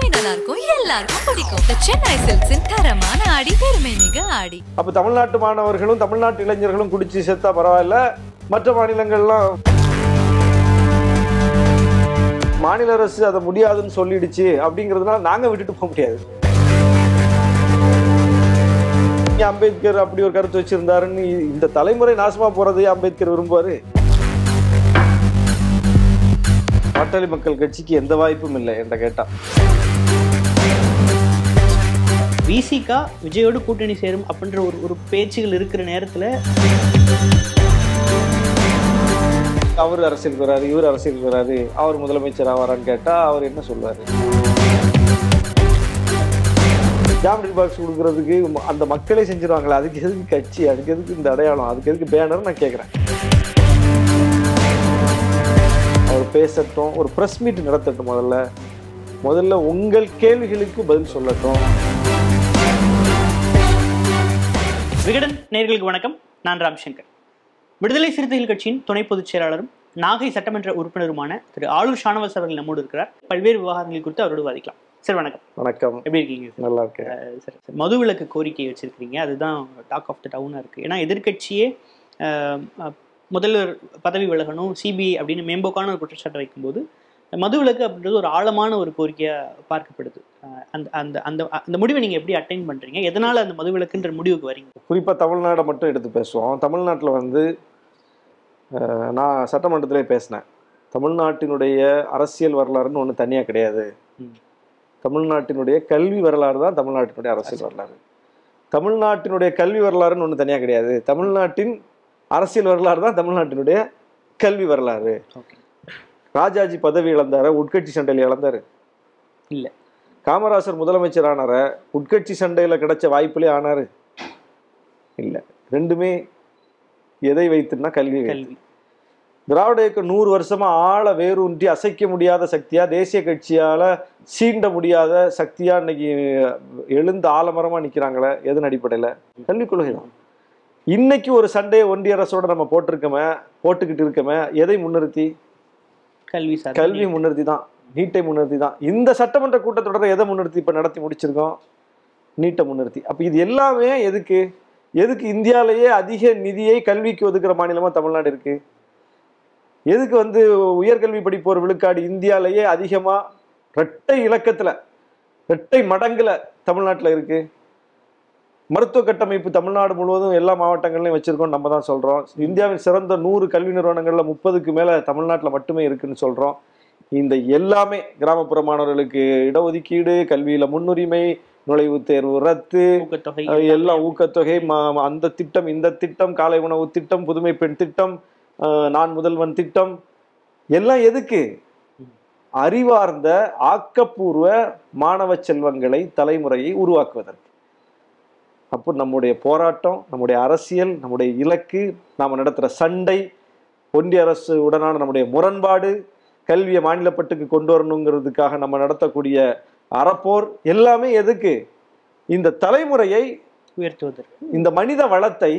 எல்லாமே நல்லா இருக்கும் எல்லாருக்கும் பிடிக்கும் The சென்னை சில்க்ஸின் தரமான ஆடி பெருமை மிக ஆடி அப்ப தமிழ்நாட்டு மாணவர்களும் தமிழ்நாட்டு இளைஞர்களும் குடிச்சு செத்தா பரவாயில்ல மற்ற மாநிலங்கள்லாம் மாநில அரசு அதை முடியாதுன்னு சொல்லிடுச்சு அப்படிங்கிறதுனால நாங்க விட்டுட்டு போக முடியாது இங்க அம்பேத்கர் அப்படி ஒரு கருத்து வச்சிருந்தாருன்னு இந்த தலைமுறை நாசமா போறதையே அம்பேத்கர் விரும்புவாரு பாட்டாளி மக்கள் கட்சிக்கு எந்த வாய்ப்பும் இல்லை என்ற கேட்டா விசிகா விஜயோடு கூட்டணி சேரும் அப்படின்ற ஒரு ஒரு பேச்சுகள் இருக்கிற நேரத்துல அவர் அரசியலுக்கு வராரு இவர் அரசியலுக்கு வராரு அவர் முதலமைச்சர் ஆவாரான்னு கேட்டா அவர் என்ன சொல்வாரு ஜாமெட்ரி பாக்ஸ் கொடுக்கறதுக்கு ம- அந்த மக்களே செஞ்சிருவாங்களே அதுக்கு எதுக்கு கட்சி அதுக்கு எதுக்கு இந்த அடையாளம் அதுக்கு எதுக்கு பேனர் நான் கேட்குறேன் அவர் பேசட்டும் ஒரு ப்ரெஸ் மீட் நடத்தட்டும் முதல்ல முதல்ல உங்கள் கேள்விகளுக்கு பதில் சொல்லட்டும் விகடன் நேர்களுக்கு வணக்கம் நான் ராம்சங்கர் விடுதலை சிறுத்தைகள் கட்சியின் துணை பொதுச் செயலாளரும் நாகை சட்டமன்ற உறுப்பினருமான திரு ஆளூர் ஷானவாஸ் அவர்கள் நம்மோடு இருக்கிறார் பல்வேறு விவகாரங்கள் குறித்து அவரோடு வாதிக்கலாம் சார் வணக்கம் வணக்கம் எப்படி இருக்கீங்க சார் நல்லா இருக்கேன் அஹ் சரி சார் மதுவிலக்கு கோரிக்கை வச்சிருக்கிறீங்க அதுதான் டாக் ஆஃப் த டவுனாக இருக்குது ஏன்னா எதிர்க்கட்சியே அஹ், அஹ், முதல்வர் பதவி விலகணும் சிபிஐ அப்படின்னு மேம்போக்கான ஒரு குற்றச்சாட்டை வைக்கும்போது மதுவிலக்கு அப்படின்றது ஒரு ஆழமான ஒரு கோரிக்கையாக பார்க்கப்படுது அஹ், அந்த அந்த அந்த அந்த முடிவை நீங்கள் எப்படி அட்டைன் பண்ணுறீங்க எதனால் அந்த மதுவிலக்குன்ற முடிவுக்கு வரீங்க குறிப்பாக தமிழ்நாடை மட்டும் எடுத்து பேசுவோம் தமிழ்நாட்டில் வந்து அஹ், நான் சட்டமன்றத்திலே பேசினேன் தமிழ்நாட்டினுடைய அரசியல் வரலாறுன்னு ஒன்று தனியாக கிடையாது ம். தமிழ்நாட்டினுடைய கல்வி வரலாறு தான் தமிழ்நாட்டினுடைய அரசியல் வரலாறு தமிழ்நாட்டினுடைய கல்வி வரலாறுன்னு ஒன்று தனியாக கிடையாது தமிழ்நாட்டின் அரசியல் வரலாறு தான் தமிழ்நாட்டினுடைய கல்வி வரலாறு ஓகே ராஜாஜி பதவி இழந்தார உட்கட்சி சண்டையில் இழந்தாரு இல்ல. காமராசர் முதலமைச்சர் ஆனார உட்கட்சி சண்டையில் கிடைச்ச வாய்ப்புலே ஆனாரு இல்லை ரெண்டுமே எதை வைத்துன்னா கல்வி வைத்து. கல்வி திராவிட இயக்கம் நூறு வருஷமா ஆழ வேரூன்றி அசைக்க முடியாத சக்தியா தேசிய கட்சியால சீண்ட முடியாத சக்தியா இன்னைக்கு எழுந்து ஆலமரமா நிக்கிறாங்களே எதன் அடிப்படையில கல்விக் கொள்கை தான் இன்னைக்கு ஒரு சண்டையை ஒன்றிய அரசோட நம்ம போட்டிருக்கோமே போட்டுக்கிட்டு இருக்கோமே எதை முன்னிறுத்தி கல்வி சார் கல்வி முன்னிறுத்தி தான் நீட்டை முன்னிறுத்தி தான் இந்த சட்டமன்ற கூட்டத்தொடரை எதை முன்னிறுத்தி இப்ப நடத்தி முடிச்சிருக்கோம் நீட்டை முன்னிறுத்தி அப்ப இது எல்லாமே எதுக்கு எதுக்கு இந்தியாவிலேயே அதிக நிதியை கல்விக்கு ஒதுக்குற மாநிலமா தமிழ்நாடு இருக்கு எதுக்கு வந்து உயர்கல்வி படிப்போர் விழுக்காடு இந்தியாவிலேயே அதிகமா இரட்டை இலக்கத்துல இரட்டை மடங்குல தமிழ்நாட்டுல இருக்கு மருத்துவ கட்டமைப்பு தமிழ்நாடு முழுவதும் எல்லா மாவட்டங்கள்லையும் வச்சிருக்கோம் நம்ம தான் சொல்றோம் இந்தியாவின் சிறந்த நூறு கல்வி நிறுவனங்கள்ல முப்பதுக்கு மேல தமிழ்நாட்டுல மட்டுமே இருக்குன்னு சொல்றோம் இந்த எல்லாமே கிராமப்புற மாணவர்களுக்கு இடஒதுக்கீடு கல்வியில முன்னுரிமை நுழைவுத் தேர்வு ரத்து ஊக்கத்தொகை அஹ் எல்லாம் ஊக்கத்தொகை ம- அந்த திட்டம் இந்த திட்டம் காலை உணவு திட்டம் புதுமை பெண் திட்டம் அஹ் நான் முதல்வன் திட்டம் எல்லாம் எதுக்கு அறிவார்ந்த ஆக்கப்பூர்வ மாணவ செல்வங்களை தலைமுறையை உருவாக்குவதற்கு அப்போ நம்முடைய போராட்டம் நம்முடைய அரசியல் நம்முடைய இலக்கு நாம் நடத்துகிற சண்டை ஒன்றிய அரசு உடனான நம்முடைய முரண்பாடு கல்வியை மாநிலப்பட்டுக்கு கொண்டு வரணுங்கிறதுக்காக நம்ம நடத்தக்கூடிய அறப்போர் எல்லாமே எதுக்கு இந்த தலைமுறையை உயர்த்துவதற்கு இந்த மனித வளத்தை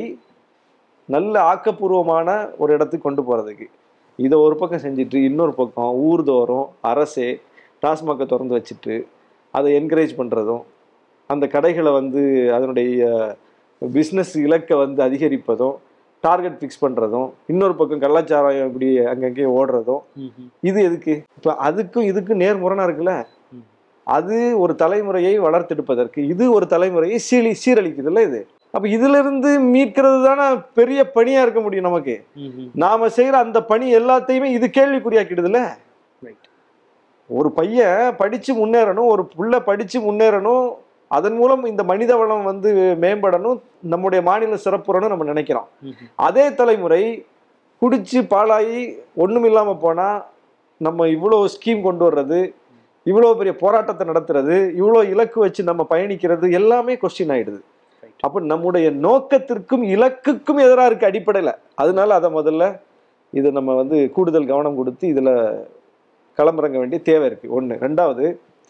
நல்ல ஆக்கப்பூர்வமான ஒரு இடத்துக்கு கொண்டு போறதுக்கு இதை ஒரு பக்கம் செஞ்சுட்டு இன்னொரு பக்கம் ஊர்தோறும் அரசே டாஸ்மாகை திறந்து வச்சுட்டு அதை என்கரேஜ் பண்ணுறதும் அந்த கடைகளை வந்து அதனுடைய பிஸ்னஸ் இலக்கை வந்து அதிகரிப்பதும் டார்கெட் ஃபிக்ஸ் பண்ணுறதும் இன்னொரு பக்கம் கள்ளச்சாராயம் இப்படி அங்கங்கே ஓடுறதும் ம்ஹும். இது எதுக்கு இப்போ அதுக்கும் இதுக்கும் நேர்முரணா இருக்குல்ல ம். அது ஒரு தலைமுறையை வளர்த்தெடுப்பதற்கு இது ஒரு தலைமுறையை சீலி சீரழிக்குதுல்ல இது அப்ப இதுல இருந்து மீட்கிறது தானே பெரிய பணியா இருக்க முடியும் நமக்கு ம்ஹும். நாம செய்யற அந்த பணி எல்லாத்தையுமே இது கேள்விக்குறியாக்கிடுதுல்ல Right. ஒரு பையன் படிச்சு முன்னேறணும் ஒரு புள்ள படிச்சு முன்னேறணும் அதன் மூலம் இந்த மனித வளம் வந்து மேம்படணும் நம்முடைய மாநில சிறப்புறணும் நம்ம நினைக்கிறோம் ம்ஹும். அதே தலைமுறை குடிச்சு பாழாகி ஒண்ணும் இல்லாம போனா நம்ம இவ்வளோ ஸ்கீம் கொண்டு வர்றது இவ்வளோ பெரிய போராட்டத்தை நடத்துறது இவ்வளோ இலக்கு வச்சு நம்ம பயணிக்கிறது எல்லாமே கொஸ்டின் ஆயிடுது Right. அப்போ நம்முடைய நோக்கத்திற்கும் இலக்குக்கும் எதிராக இருக்கு அடிப்படையில் அதனால அதை முதல்ல இது நம்ம வந்து கூடுதல் கவனம் கொடுத்து இதில் களமிறங்க வேண்டிய தேவை இருக்கு ஒன்று ரெண்டாவது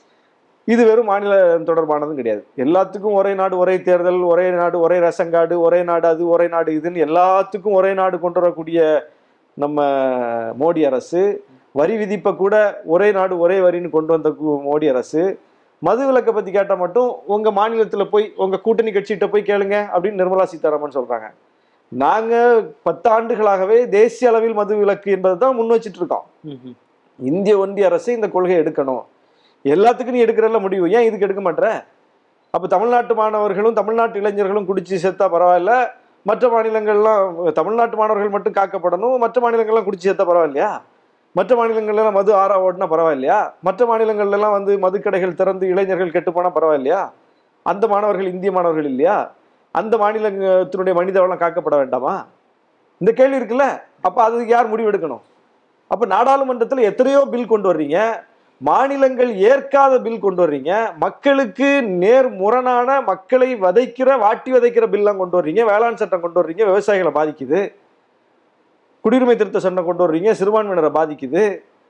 இது வெறும் மாநிலம் தொடர்பானதும் கிடையாது எல்லாத்துக்கும் ஒரே நாடு ஒரே தேர்தல் ஒரே நாடு ஒரே ரேஷன் கார்டு ஒரே நாடு அது ஒரே நாடு இதுன்னு எல்லாத்துக்கும் ஒரே நாடு கொண்டு வரக்கூடிய நம்ம மோடி அரசு வரி விதிப்பை கூட ஒரே நாடு ஒரே வரின்னு கொண்டு வந்த கு- மோடி அரசு மது விலக்கை பத்தி கேட்டா மட்டும் உங்க மாநிலத்துல போய் உங்க கூட்டணி கட்சிகிட்ட போய் கேளுங்க அப்படின்னு நிர்மலா சீதாராமன் சொல்றாங்க நாங்க பத்து ஆண்டுகளாகவே தேசிய அளவில் மது விலக்கு என்பதை தான் முன் வச்சிட்டு இருக்கோம் ம்ஹும். இந்திய ஒன்றிய அரசு இந்த கொள்கையை எடுக்கணும் எல்லாத்துக்கும் நீ எடுக்கிறல்ல முடிவு ஏன் இதுக்கு எடுக்க மாட்ற அப்ப தமிழ்நாட்டு மாணவர்களும் தமிழ்நாட்டு இளைஞர்களும் குடிச்சு செத்தா பரவாயில்ல மற்ற மாநிலங்கள்லாம் தமிழ்நாட்டு மாணவர்கள் மட்டும் காக்கப்படணும் மற்ற மாநிலங்கள்லாம் குடிச்சு செத்தா பரவாயில்லையா மற்ற மாநிலங்கள்ல எல்லாம் மது ஆறா ஓடினா பரவாயில்லையா மற்ற மாநிலங்கள்ல எல்லாம் வந்து மதுக்கடைகள் திறந்து இளைஞர்கள் கெட்டு போனா பரவாயில்லையா அந்த மாணவர்கள் இந்திய மாணவர்கள் இல்லையா அந்த மாநிலத்தினுடைய மனித வளம் காக்கப்பட வேண்டாமா இந்த கேள்வி இருக்குல்ல அப்ப அதுக்கு யார் முடிவு எடுக்கணும் அப்ப நாடாளுமன்றத்துல எத்தனையோ பில் கொண்டு வர்றீங்க மாநிலங்கள் ஏற்காத பில் கொண்டு வர்றீங்க மக்களுக்கு நேர் முரணான மக்களை வதைக்கிற வாட்டி வதைக்கிற பில்லாம் கொண்டு வர்றீங்க வேளாண் சட்டம் கொண்டு வர்றீங்க விவசாயிகளை பாதிக்குது குடியுரிமை திருத்த சட்டம் கொண்டு வர்றீங்க சிறுபான்மையினரை பாதிக்குது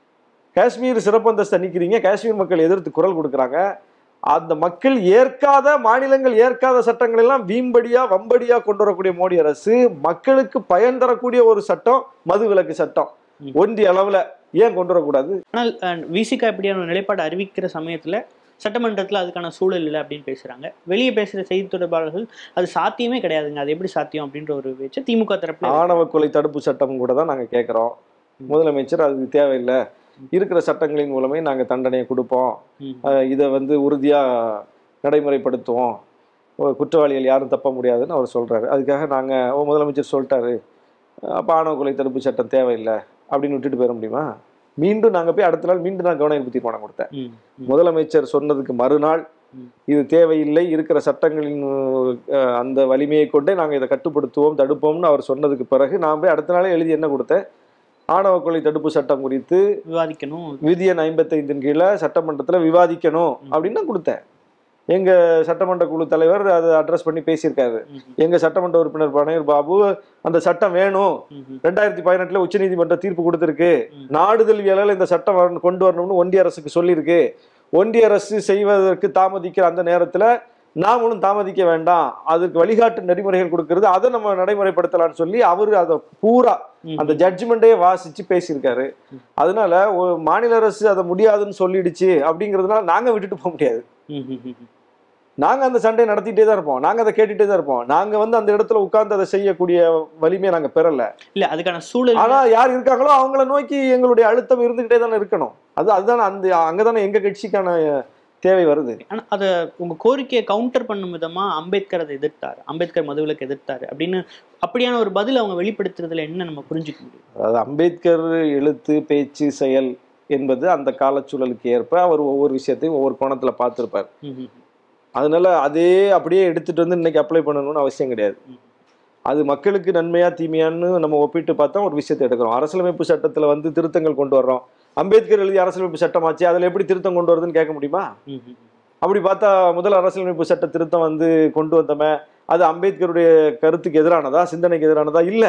காஷ்மீர் சிறப்பு அந்தஸ்தை நிற்கிறீங்க காஷ்மீர் மக்கள் எதிர்த்து குரல் கொடுக்குறாங்க அந்த மக்கள் ஏற்காத மாநிலங்கள் ஏற்காத சட்டங்கள் எல்லாம் வீம்படியா வம்படியா கொண்டு வரக்கூடிய மோடி அரசு மக்களுக்கு பயன் தரக்கூடிய ஒரு சட்டம் மது விலக்கு சட்டம் ம். ஒன்றிய அளவுல ஏன் கொண்டு வரக்கூடாது ஆனால் விசிகா இப்படியான ஒரு நிலைப்பாடு அறிவிக்கிற சமயத்துல சட்டமன்றத்துல அதுக்கான சூழல் இல்லை அப்படின்னு பேசுறாங்க வெளியே பேசுற செய்தி தொடர்பாளர்கள் அது சாத்தியமே கிடையாதுங்க அது எப்படி சாத்தியம் அப்படின்ற ஒரு பேச்சு திமுக தரப்புல ஆணவ கொலை தடுப்பு சட்டம் கூட தான் நாங்க கேட்கிறோம் முதலமைச்சர் அது தேவையில்லை இருக்கிற சட்டங்களின் மூலமே நாங்க தண்டனையை கொடுப்போம் ம். அஹ் இதை வந்து உறுதியா நடைமுறைப்படுத்துவோம் ஒரு குற்றவாளிகள் யாரும் தப்ப முடியாதுன்னு அவர் சொல்றாரு அதுக்காக நாங்க ஓ, முதலமைச்சர் சொல்லிட்டாரு அப்போ ஆணவ கொலை தடுப்பு சட்டம் தேவையில்லை அப்படின்னு விட்டுட்டு போயிட முடியுமா மீண்டும் நாங்க போய் அடுத்த நாள் மீண்டும் நான் கவன ஈர்ப்பு தீர்மானம் கொடுத்தேன் ம், ம், முதலமைச்சர் சொன்னதுக்கு மறுநாள் ம். இது தேவையில்லை இருக்கிற சட்டங்களின் அஹ், அந்த வலிமையை கொண்டே நாங்கள் இதை கட்டுப்படுத்துவோம் தடுப்போம்னு அவர் சொன்னதுக்கு பிறகு நான் போய் அடுத்த நாளே எழுதி என்ன கொடுத்தேன் ஆணவ கொலை தடுப்பு சட்டம் குறித்து விவாதிக்கணும் விதி எண் ஐம்பத்தைந்தின் கீழே சட்டமன்றத்தில் விவாதிக்கணும் அப்படின்னு தான் கொடுத்தேன் எங்க சட்டமன்ற குழு தலைவர் அதை அட்ரஸ் பண்ணி பேசியிருக்காரு ம், எங்க சட்டமன்ற உறுப்பினர் பனையர் பாபு அந்த சட்டம் வேணும் ம், ம், ரெண்டாயிரத்தி பதினெட்டுல உச்சநீதிமன்ற தீர்ப்பு கொடுத்திருக்கு ம். நாடுதல்வியலால் இந்த சட்டம் வரணும் கொண்டு வரணும்னு ஒன்றிய அரசுக்கு சொல்லியிருக்கு ஒன்றிய அரசு செய்வதற்கு தாமதிக்கிற அந்த நேரத்துல நாமளும் தாமதிக்க வேண்டாம் அதுக்கு வழிகாட்டு நெறிமுறைகள் கொடுக்கிறது அதை நம்ம நடைமுறைப்படுத்தலாம்னு சொல்லி அவரு அதை பூரா ம், அந்த ஜட்ஜ்மெண்ட்டே வாசிச்சு பேசியிருக்காரு அதனால ஒரு மாநில அரசு அதை முடியாதுன்னு சொல்லிடுச்சு அப்படிங்கிறதுனால நாங்க விட்டுட்டு போக முடியாது ம், ம், ம், ம். நாங்க அந்த சண்டையை நடத்திட்டே தான் இருப்போம் நாங்க அதை கேட்டுட்டே தான் இருப்போம் நாங்க வந்து அந்த இடத்துல உட்கார்ந்து அதை செய்யக்கூடிய வலிமையை நாங்க பெறல இல்ல அதுக்கான சூழல் ஆனா யார் இருக்காங்களோ அவங்கள நோக்கி எங்களுடைய அழுத்தம் இருந்துகிட்டே தானே இருக்கணும் அது அதுதானே அந்த அங்கதானே எங்க கட்சிக்கான தேவை வருது ஆனா அதை உங்க கோரிக்கையை கவுண்டர் பண்ணும் விதமா அம்பேத்கர் அதை எதிர்த்தாரு அம்பேத்கர் மதுவிலக்கு எதிர்த்தாரு அப்படின்னு அப்படியான ஒரு பதில் அவங்க வெளிப்படுத்துறதுல என்ன நம்ம புரிஞ்சுக்க முடியும் அதாவது அம்பேத்கர் எழுத்து பேச்சு செயல் என்பது அந்த காலச்சூழலுக்கு ஏற்ப அவர் ஒவ்வொரு விஷயத்தையும் ஒவ்வொரு கோணத்துல பார்த்திருப்பார் ம், ம், அதனால அதே அப்படியே எடுத்துட்டு வந்து இன்னைக்கு அப்ளை பண்ணணும்னு அவசியம் கிடையாது ம். அது மக்களுக்கு நன்மையா தீமையான்னு நம்ம ஒப்பிட்டு பார்த்தா ஒரு விஷயத்தை எடுக்கிறோம் அரசியலமைப்பு சட்டத்துல வந்து திருத்தங்கள் கொண்டு வர்றோம் அம்பேத்கர் எழுதிய அரசியலமைப்பு சட்டமாச்சு அதுல எப்படி திருத்தம் கொண்டு வருதுன்னு கேட்க முடியுமா ம், ம், அப்படி பார்த்தா முதல் அரசியலமைப்பு சட்ட திருத்தம் வந்து கொண்டு வந்தோமே அது அம்பேத்கருடைய கருத்துக்கு எதிரானதா சிந்தனைக்கு எதிரானதா இல்ல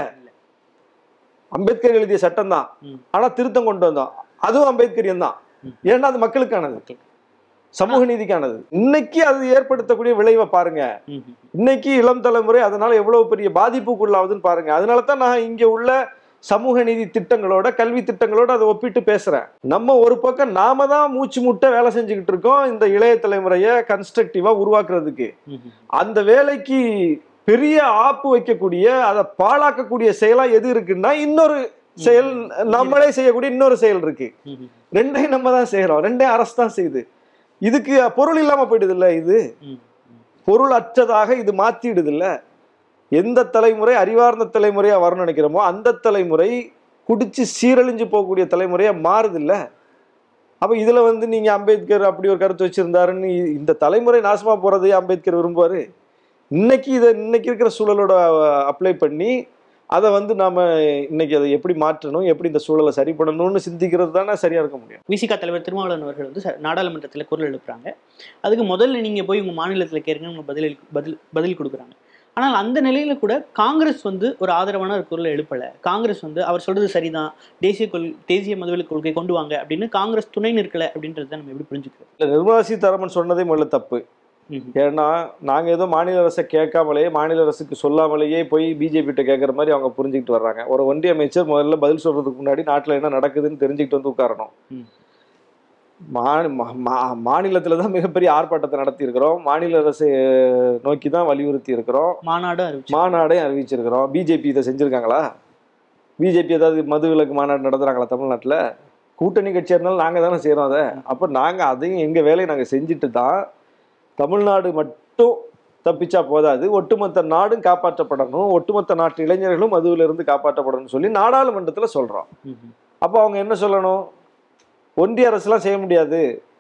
அம்பேத்கர் எழுதிய சட்டம் தான் ம். ஆனா திருத்தம் கொண்டு வந்தோம் அதுவும் அம்பேத்கரியம் தான் ம். ஏன்னா அது மக்களுக்கானது சமூக நீதிக்கானது இன்னைக்கு அது ஏற்படுத்தக்கூடிய விளைவை பாருங்க ம், ம். இன்னைக்கு இளம் தலைமுறை அதனால எவ்வளவு பெரிய பாதிப்புக்குள்ளாகுதுன்னு பாருங்க அதனால தான் நான் இங்க உள்ள சமூக நீதி திட்டங்களோட கல்வி திட்டங்களோட அதை ஒப்பிட்டு பேசுறேன் நம்ம ஒரு பக்கம் நாம தான் மூச்சு முட்டை வேலை செஞ்சுக்கிட்டு இருக்கோம் இந்த இளைய தலைமுறையை கன்ஸ்ட்ரக்டிவா உருவாக்குறதுக்கு ம், ம். அந்த வேலைக்கு பெரிய ஆப்பு வைக்கக்கூடிய அதை பாழாக்கக்கூடிய செயலா எது இருக்குன்னா இன்னொரு செயல் நம்மளே செய்யக்கூடிய இன்னொரு செயல் இருக்கு ம், ம். ரெண்டையும் நம்ம தான் செய்யறோம் ரெண்டையும் அரசு தான் செய்யுது இதுக்கு பொருள் இல்லாம போயிடுது இல்ல இது ம், பொருள் அற்றதாக இது மாத்திடுது இல்ல எந்த தலைமுறை அறிவார்ந்த தலைமுறையா வரணும்னு நினைக்கிறோமோ அந்த தலைமுறை குடிச்சு சீரழிஞ்சு போகக்கூடிய தலைமுறையா மாறுது இல்ல அப்ப இதுல வந்து நீங்க அம்பேத்கர் அப்படி ஒரு கருத்து வச்சிருந்தாருன்னு இ- இந்த தலைமுறை நாசமா போறதையே அம்பேத்கர் விரும்புவாரு இன்னைக்கு இதை இன்னைக்கு இருக்கிற சூழலோட அப்ளை பண்ணி அதை வந்து நாம இன்னைக்கு அதை எப்படி மாற்றணும் எப்படி இந்த சூழலை சரி பண்ணணும்னு சிந்திக்கிறது தானே சரியா இருக்க முடியும் விசிகா தலைவர் திருமாவளவன் அவர்கள் வந்து ச- நாடாளுமன்றத்துல குரல் எழுப்புறாங்க அதுக்கு முதல்ல நீங்க போய் உங்க மாநிலத்துல கேளுங்க உங்க பதில் அளி- பதில் பதில் கொடுக்குறாங்க ஆனால் அந்த நிலையில கூட காங்கிரஸ் வந்து ஒரு ஆதரவான ஒரு குரலை எழுப்பல காங்கிரஸ் வந்து அவர் சொல்றது சரிதான் தேசிய கொள் தேசிய மதுவிலக்கு கொள்கை கொண்டு வாங்க அப்படின்னு காங்கிரஸ் துணை நிற்கல அப்படின்றத நம்ம எப்படி புரிஞ்சுக்கிறது இல்ல நிர்மலா சீதாராமன் சொன்னதே முதல்ல தப்பு ம், ஏன்னா நாங்க ஏதோ மாநில அரசை கேட்காமலேயே மாநில அரசுக்கு சொல்லாமலேயே போய் பிஜேபி கிட்ட கேட்குற மாதிரி அவங்க புரிஞ்சுக்கிட்டு வர்றாங்க ஒரு ஒன்றிய அமைச்சர் முதல்ல பதில் சொல்றதுக்கு முன்னாடி நாட்டுல என்ன நடக்குதுன்னு தெரிஞ்சுக்கிட்டு வந்து உட்காரணும் ம். மா- மா- மா- மாநிலத்துல தான் மிகப்பெரிய ஆர்ப்பாட்டத்தை நடத்தி இருக்கிறோம் மாநில அரசை நோக்கி தான் வலியுறுத்தி இருக்கிறோம் மாநாடும் அறிவிச்சு மாநாடையும் அறிவிச்சிருக்கிறோம் பிஜேபி இதை செஞ்சிருக்காங்களா பிஜேபி ஏதாவது மது விலக்கு மாநாடு நடத்துறாங்களா தமிழ்நாட்டுல கூட்டணி கட்சியா இருந்தாலும் நாங்க தானே செய்றோம் அதை அப்ப நாங்க அதையும் எங்க வேலையை நாங்க செஞ்சுட்டு தான் தமிழ்நாடு மட்டும் தப்பிச்சா போதாது ஒட்டுமொத்த நாடும் காப்பாற்றப்படணும் ஒட்டுமொத்த நாட்டு இளைஞர்களும் மதுவில இருந்து காப்பாற்றப்படணும்னு சொல்லி நாடாளுமன்றத்துல சொல்றோம் ம்ஹும். அப்போ அவங்க என்ன சொல்லணும் ஒன்றிய அரசுலாம் செய்ய முடியாது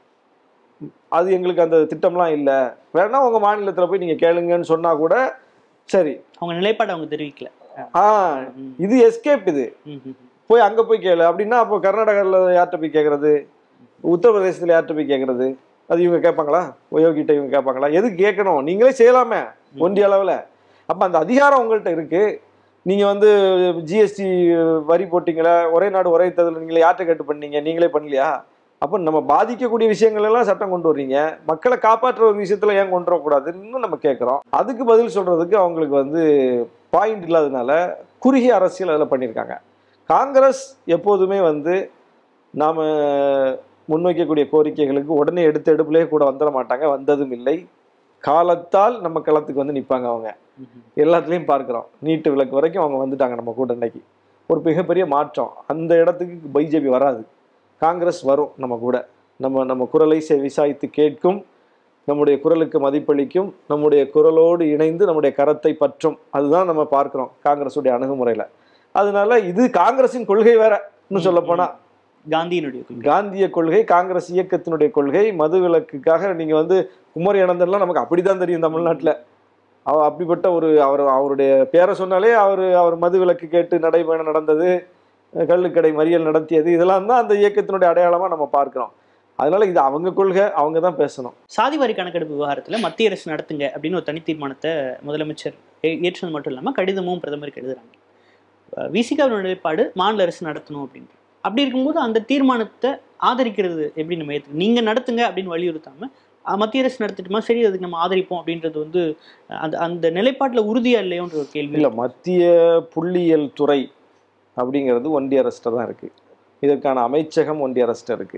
அது எங்களுக்கு அந்த திட்டம்லாம் இல்லை வேணா உங்க மாநிலத்துல போய் நீங்க கேளுங்கன்னு சொன்னா கூட சரி அவங்க நிலைப்பாடு அவங்க தெரிவிக்கல ஆ இது எஸ்கேப் இது ம்ஹும். போய் அங்க போய் கேளு அப்படின்னா அப்போ கர்நாடகாவில் யார்கிட்ட போய் கேட்கறது உத்தரப்பிரதேசத்துல யார்கிட்ட போய் கேட்கறது அது இவங்க கேட்பாங்களா யோகிட்ட இவங்க கேட்பாங்களா எதுக்கு கேட்கணும் நீங்களே செய்யலாமே ஒன்றிய அளவில் அப்போ அந்த அதிகாரம் உங்கள்கிட்ட இருக்கு நீங்க வந்து ஜிஎஸ்டி வரி போட்டீங்களா ஒரே நாடு ஒரே தேர்தல் நீங்களே யார்கிட்ட கேட்டு பண்ணீங்க நீங்களே பண்ணலையா அப்போ நம்ம பாதிக்கக்கூடிய விஷயங்கள் எல்லாம் சட்டம் கொண்டு வர்றீங்க மக்களை காப்பாற்றுற ஒரு விஷயத்துல ஏன் கொண்டு வரக்கூடாதுன்னு நம்ம கேட்குறோம் அதுக்கு பதில் சொல்றதுக்கு அவங்களுக்கு வந்து பாயிண்ட் இல்லாதனால குறுகிய அரசியல் அதில் பண்ணியிருக்காங்க காங்கிரஸ் எப்போதுமே வந்து நாம் முன்வைக்கக்கூடிய கோரிக்கைகளுக்கு உடனே எடுத்த எடுப்புலேயே கூட வந்துட மாட்டாங்க வந்ததும் இல்லை காலத்தால் நம்ம களத்துக்கு வந்து நிற்பாங்க அவங்க ம்ஹும். எல்லாத்துலேயும் பார்க்குறோம் நீட்டு விளக்கு வரைக்கும் அவங்க வந்துட்டாங்க நம்ம கூட்டணிக்கு ஒரு மிகப்பெரிய மாற்றம் அந்த இடத்துக்கு பிஜேபி வராது காங்கிரஸ் வரும் நம்ம கூட நம்ம நம்ம குரலை செ- விசாரித்து கேட்கும் நம்முடைய குரலுக்கு மதிப்பளிக்கும் நம்முடைய குரலோடு இணைந்து நம்முடைய கரத்தை பற்றும் அதுதான் நம்ம பார்க்கிறோம் காங்கிரஸுடைய அணுகுமுறையில் அதனால இது காங்கிரஸின் கொள்கை வேற இன்னும் சொல்ல போனா காந்தியினுடைய கொள்கை. காந்திய கொள்கை காங்கிரஸ் இயக்கத்தினுடைய கொள்கை மது விலக்குக்காக நீங்க வந்து குமரி அனந்தன்லாம் நமக்கு அப்படிதான் தெரியும் தமிழ்நாட்டுல அவ அப்படிப்பட்ட ஒரு அவர் அவருடைய பேரை சொன்னாலே அவர் அவர் மது விலக்கு கேட்டு நடைபயணம் நடந்தது கள்ளுக்கடை மறியல் நடத்தியது இதெல்லாம் தான் அந்த இயக்கத்தினுடைய அடையாளமா நம்ம பார்க்கிறோம் அதனால இது அவங்க கொள்கை அவங்க தான் பேசணும் சாதிவாரி கணக்கெடுப்பு விவகாரத்துல மத்திய அரசு நடத்துங்க அப்படின்னு ஒரு தனி தீர்மானத்தை முதலமைச்சர் ஏ- ஏற்றது மட்டும் இல்லாம கடிதமும் பிரதமருக்கு எழுதுறாங்க விசிகாவின் நிலைப்பாடு மாநில அரசு நடத்தணும் அப்படின்ட்டு அப்படி இருக்கும்போது அந்த தீர்மானத்தை ஆதரிக்கிறது எப்படி நம்ம ஏற்று நீங்க நடத்துங்க அப்படின்னு வலியுறுத்தாம அஹ், மத்திய அரசு நடத்திட்டுமா சரி அதுக்கு நம்ம ஆதரிப்போம் அப்படின்றது வந்து அஹ், அந்த அந்த நிலைப்பாட்டுல உறுதியா இல்லையோன்ற ஒரு கேள்வி இல்ல மத்திய புள்ளியியல் துறை அப்படிங்கிறது ஒன்றிய அரசிட்ட தான் இருக்கு இதற்கான அமைச்சகம் ஒன்றிய அரசிட்ட இருக்கு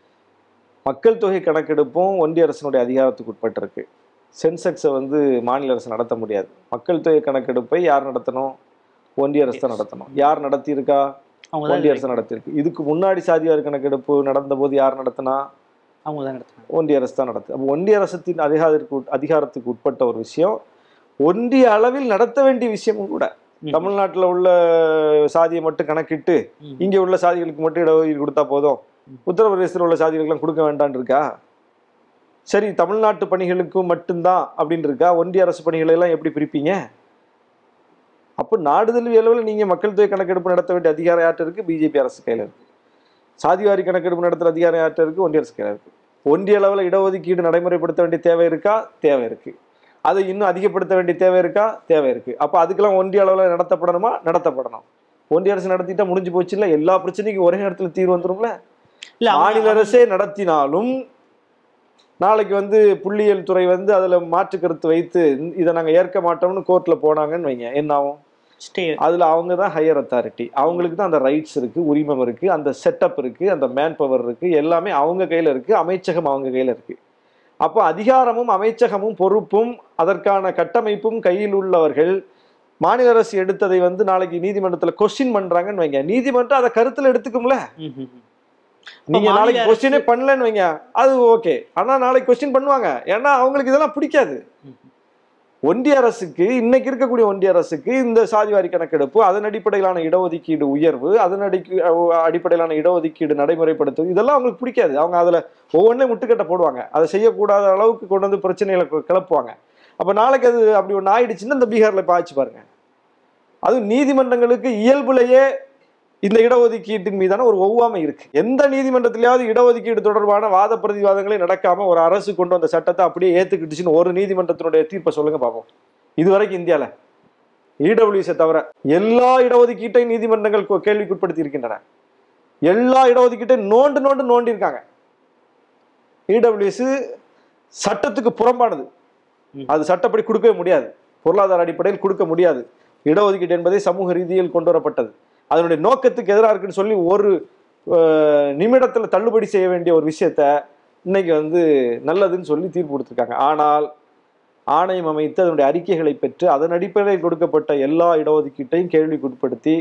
மக்கள் தொகை கணக்கெடுப்பும் ஒன்றிய அரசினுடைய அதிகாரத்துக்கு உட்பட்டு இருக்கு சென்செக்ஸை வந்து மாநில அரசு நடத்த முடியாது மக்கள் தொகை கணக்கெடுப்பை யார் நடத்தணும் ஒன்றிய அரசு தான் நடத்தணும் யார் நடத்தியிருக்கா அவங்க ஒன்றிய தான் அரசு நடத்தியிருக்கு இதுக்கு முன்னாடி சாதிவாரி கணக்கெடுப்பு நடந்தபோது யார் நடத்தினா அவங்க தான் நடத்துறாங்க ஒன்றிய அரசு தான் நடத்து அப்போ ஒன்றிய அரசத்தின் அதிகாரத்துக்கு உட்- அதிகாரத்துக்கு உட்பட்ட ஒரு விஷயம் ஒன்றிய அளவில் நடத்த வேண்டிய விஷயமும் கூட ம். தமிழ்நாட்டுல உள்ள சாதியை மட்டும் கணக்கிட்டு ம். இங்க உள்ள சாதிகளுக்கு மட்டும் இடஒதுக்கீடு கொடுத்தா போதும் உத்தரப்பிரதேசத்தில் உள்ள சாதிகளுக்கெல்லாம் கொடுக்க வேண்டாம்னு இருக்கா சரி தமிழ்நாட்டு பணிகளுக்கும் மட்டும்தான் அப்படின்னு இருக்கா ஒன்றிய அரசு பணிகளை எல்லாம் எப்படி பிரிப்பீங்க அப்போ நாடு தழுவிய அளவில் நீங்க மக்கள் தொகை கணக்கெடுப்பு நடத்த வேண்டிய அதிகாரம் யார்கிட்ட இருக்கு பிஜேபி அரசு கையில இருக்கு சாதிவாரி கணக்கெடுப்பு நடத்துற அதிகாரம் யார்கிட்ட இருக்கு ஒன்றிய அரசு கையில இருக்கு ஒன்றிய அளவில் இடஒதுக்கீடு நடைமுறைப்படுத்த வேண்டிய தேவை இருக்கா தேவை இருக்கு அதை இன்னும் அதிகப்படுத்த வேண்டிய தேவை இருக்கா தேவை இருக்கு அப்ப அதுக்கெல்லாம் ஒன்றிய அளவில் நடத்தப்படணுமா நடத்தப்படணும் ஒன்றிய அரசு நடத்திட்டா முடிஞ்சு போச்சு இல்ல எல்லா பிரச்சனைக்கும் ஒரே நேரத்துல தீர்வு வந்துரும்ல இல்ல அவங்க- மாநில அரசே நடத்தினாலும் நாளைக்கு வந்து புள்ளியியல் துறை வந்து அதுல மாற்று கருத்து வைத்து இதை நாங்க ஏற்க மாட்டோம்னு கோர்ட்ல போனாங்கன்னு வைங்க என்ன ஆகும் ஸ்டே அதுல அவங்க தான் ஹையர் அத்தாரிட்டி அவங்களுக்கு தான் அந்த ரைட்ஸ் இருக்கு உரிமம் இருக்கு அந்த செட்டப் இருக்கு அந்த மேன் பவர் இருக்கு எல்லாமே அவங்க கையில இருக்கு அமைச்சகம் அவங்க கையில இருக்கு அப்போ அதிகாரமும் அமைச்சகமும் பொறுப்பும் அதற்கான கட்டமைப்பும் கையில் உள்ளவர்கள் மாநில அரசு எடுத்ததை வந்து நாளைக்கு நீதிமன்றத்துல கொஸ்டின் பண்றாங்கன்னு வைங்க நீதிமன்றம் அதை கருத்துல எடுத்துக்கும்ல ம், ம், ம். நீங்க மாநில நாளைக்கு அரசு- கொஸ்டினே பண்ணலன்னு வைங்க அது ஓகே ஆனா நாளைக்கு கொஸ்டின் பண்ணுவாங்க ஏன்னா அவங்களுக்கு இதெல்லாம் பிடிக்காது ம். ஒன்றிய அரசுக்கு இன்னைக்கு இருக்கக்கூடிய ஒன்றிய அரசுக்கு இந்த சாதிவாரி கணக்கெடுப்பு அதன் அடிப்படையிலான இடஒதுக்கீடு உயர்வு அதன் அடி அடிப்படையிலான இடஒதுக்கீடு நடைமுறைப்படுத்துவது இதெல்லாம் அவங்களுக்கு பிடிக்காது அவங்க அதுல ஒவ்வொன்றையும் முட்டுக்கட்டை போடுவாங்க அதை செய்யக்கூடாத அளவுக்கு கொண்டு வந்து பிரச்சனைகளை கு- கிளப்புவாங்க அப்ப நாளைக்கு அது அப்படி ஒன்று ஆயிடுச்சுன்னா இந்த பீகார்ல பாய்ச்சி பாருங்க அதுவும் நீதிமன்றங்களுக்கு இயல்புலேயே இந்த இடஒதுக்கீட்டின் மீதான ஒரு ஒவ்வாமை இருக்கு எந்த நீதிமன்றத்திலேயாவது இடஒதுக்கீடு தொடர்பான வாத பிரதிவாதங்களே நடக்காம ஒரு அரசு கொண்டு வந்த சட்டத்தை அப்படியே ஏத்துக்கிட்டுச்சுன்னு ஒரு நீதிமன்றத்தினுடைய தீர்ப்பை சொல்லுங்க பார்ப்போம் இதுவரைக்கும் இந்தியால இடபிள்யூஎஸை தவிர எல்லா இடஒதுக்கீட்டையும் நீதிமன்றங்கள் கொ- கேள்விக்குட்படுத்தி இருக்கின்றன எல்லா இடஒதுக்கீட்டையும் நோண்டு நோண்டு நோண்டி இருக்காங்க இடபிள்யூஎஸ் சட்டத்துக்கு புறம்பானது ம். அது சட்டப்படி கொடுக்கவே முடியாது பொருளாதார அடிப்படையில் கொடுக்க முடியாது இடஒதுக்கீடு என்பதை சமூக ரீதியில் கொண்டு வரப்பட்டது அதனுடைய நோக்கத்துக்கு எதிராக இருக்குன்னு சொல்லி ஒரு அஹ், நிமிடத்துல தள்ளுபடி செய்ய வேண்டிய ஒரு விஷயத்த இன்னைக்கு வந்து நல்லதுன்னு சொல்லி தீர்ப்பு கொடுத்துருக்காங்க ஆனால் ஆணையம் அமைத்து அதனுடைய அறிக்கைகளை பெற்று அதன் அடிப்படையில் கொடுக்கப்பட்ட எல்லா இடஒதுக்கீட்டையும் கேள்விக்குட்படுத்தி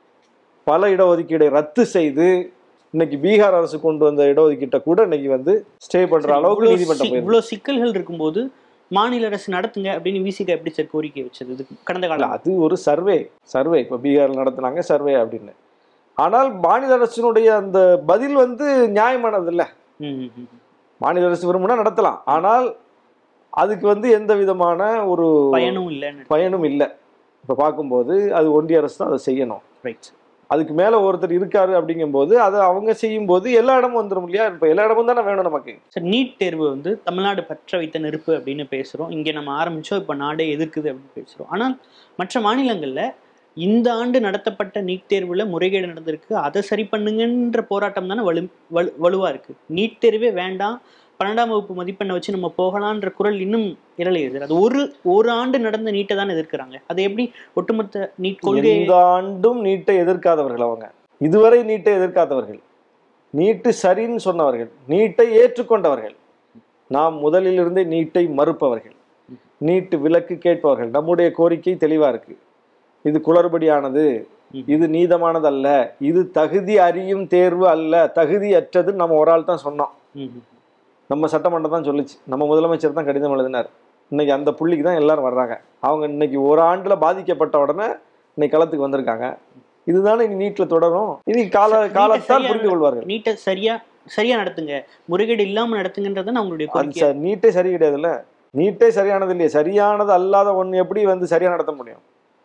பல இடஒதுக்கீடை ரத்து செய்து இன்னைக்கு பீகார் அரசு கொண்டு வந்த இடஒதுக்கீட்டை கூட இன்னைக்கு வந்து ஸ்டே பண்ற அளவுக்கு இவ்வளவு நீதிமன்றம் சி- போயிருக்கு இவ்வளவு சிக்கல்கள் இருக்கும்போது மாநில அரசு நடத்துங்க அப்படின்னு விசிக எப்படி சார் கோரிக்கை வச்சது இதுக்கு கடந்த இல்ல, காலம் அது ஒரு சர்வே சர்வே இப்போ பீகார்ல நடத்துனாங்க சர்வே அப்படின்னு ஆனால் மாநில அரசினுடைய அந்த பதில் வந்து நியாயமானது இல்ல ம், ம், ம். மாநில அரசு விரும்பினா நடத்தலாம் ஆனால் அதுக்கு வந்து எந்த விதமான ஒரு பயனும் இல்லைன்னு பயனும் இல்லை இப்போ பார்க்கும்போது அது ஒன்றிய அரசு தான் அதை செய்யணும் ரைட் அதுக்கு மேல ஒருத்தர் இருக்காரு அப்படிங்கும்போது அதை அவங்க செய்யும்போது எல்லா இடமும் வந்துடும் இல்லையா இப்போ எல்லா இடமும் தானே வேணும் நமக்கு சார் நீட் தேர்வு வந்து தமிழ்நாடு பற்ற வைத்த நெருப்பு அப்படின்னு பேசுறோம் இங்க நம்ம ஆரம்பிச்சோம் இப்போ நாடே எதிர்க்குது அப்படின்னு பேசுறோம் ஆனால் மற்ற மாநிலங்கள்ல இந்த ஆண்டு நடத்தப்பட்ட நீட் தேர்வுல முறைகேடு நடந்திருக்கு அதை சரி பண்ணுங்கன்ற போராட்டம் தானே வலு வலு வலுவா இருக்கு நீட் தேர்வே வேண்டாம் பன்னெண்டாம் வகுப்பு மதிப்பெண்ணை வச்சு நம்ம போகலான்ற குரல் இன்னும் இரலையே சார் அது ஒரு ஒரு ஆண்டு நடந்த நீட்டை தான் எதிர்க்கிறாங்க அது எப்படி ஒட்டுமொத்த நீட் கொள்கை இந்த ஆண்டும் நீட்டை எதிர்க்காதவர்கள் அவங்க இதுவரை நீட்டை எதிர்க்காதவர்கள் நீட்டு சரின்னு சொன்னவர்கள் நீட்டை ஏற்றுக்கொண்டவர்கள் நாம் முதலிலிருந்தே நீட்டை மறுப்பவர்கள் நீட்டு விலக்கு கேட்பவர்கள் நம்முடைய கோரிக்கை தெளிவா இருக்கு இது குளறுபடியானது ம். இது நீதமானது அல்ல இது தகுதி அறியும் தேர்வு அல்ல தகுதியற்றதுன்னு நம்ம ஒரு ஆள் தான் சொன்னோம் ம், ம். நம்ம சட்டமன்றம் தான் சொல்லுச்சு நம்ம முதலமைச்சர் தான் கடிதம் எழுதினார் இன்னைக்கு அந்த புள்ளிக்கு தான் எல்லாரும் வர்றாங்க அவங்க இன்னைக்கு ஒரு ஆண்டுல பாதிக்கப்பட்ட உடனே இன்னைக்கு களத்துக்கு வந்திருக்காங்க இதுதானே இனி நீட்ல தொடரும் இனி கால நீட்டை காலத்தால் சரியா- புரிந்து கொள்வார்கள் நீட்டை சரியா சரியா நடத்துங்க முறைகேடு இல்லாம நடத்துங்கன்றதான் அவங்களுடைய அது கோரிக்கை ச- நீட்டே சரி கிடையாதுல்ல நீட்டே சரியானது இல்லையே சரியானது அல்லாத ஒண்ணு எப்படி வந்து சரியா நடத்த முடியும்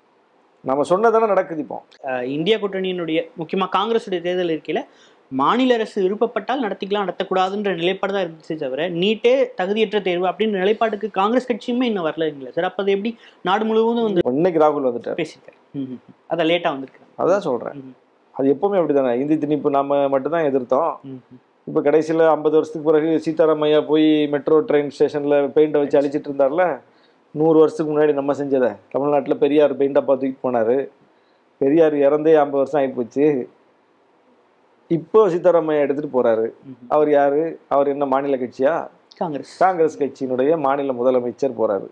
நம்ம சொன்னதானே நடக்குது இப்போ அஹ் இந்திய கூட்டணியினுடைய முக்கியமா காங்கிரஸுடைய தேர்தல் இருக்கையில மாநில அரசு விருப்பப்பட்டால் நடத்திக்கலாம் நடத்தக்கூடாதுன்ற நிலைப்பாடு தான் இருந்துச்சு தவிர நீட்டே தகுதியற்ற தேர்வு அப்படின்னு நிலைப்பாட்டுக்கு காங்கிரஸ் கட்சியுமே இன்னும் வரலங்களா சார் அப்ப அது எப்படி நாடு முழுவதும் வந்து இன்னைக்கு ராகுல் வந்துட்டார் பேசியிருக்காரு ம், ம், ம். அதான் லேட்டா வந்திருக்காங்க அதான் சொல்றேன் ம், அது எப்பவுமே அப்படிதானே இந்தி திணிப்பு நாம மட்டும்தான் எதிர்த்தோம் ம், ம். இப்போ கடைசியில் ஐம்பது வருஷத்துக்கு பிறகு சீதாராமையா போய் மெட்ரோ ட்ரெயின் ஸ்டேஷனில் பெயிண்டை வச்சு அழிச்சிட்டு இருந்தார்ல நூறு வருஷத்துக்கு முன்னாடி நம்ம செஞ்சதை தமிழ்நாட்டில் பெரியார் பெயிண்டப்பா தூக்கி போனார் பெரியார் இறந்தே ஐம்பது வருஷம் ஆகிப்போச்சு இப்போ சீதாராமையா எடுத்துகிட்டு போகிறாரு ம். அவர் யார் அவர் என்ன மாநில கட்சியா காங்கிரஸ் காங்கிரஸ் கட்சியினுடைய மாநில முதலமைச்சர் போகிறாரு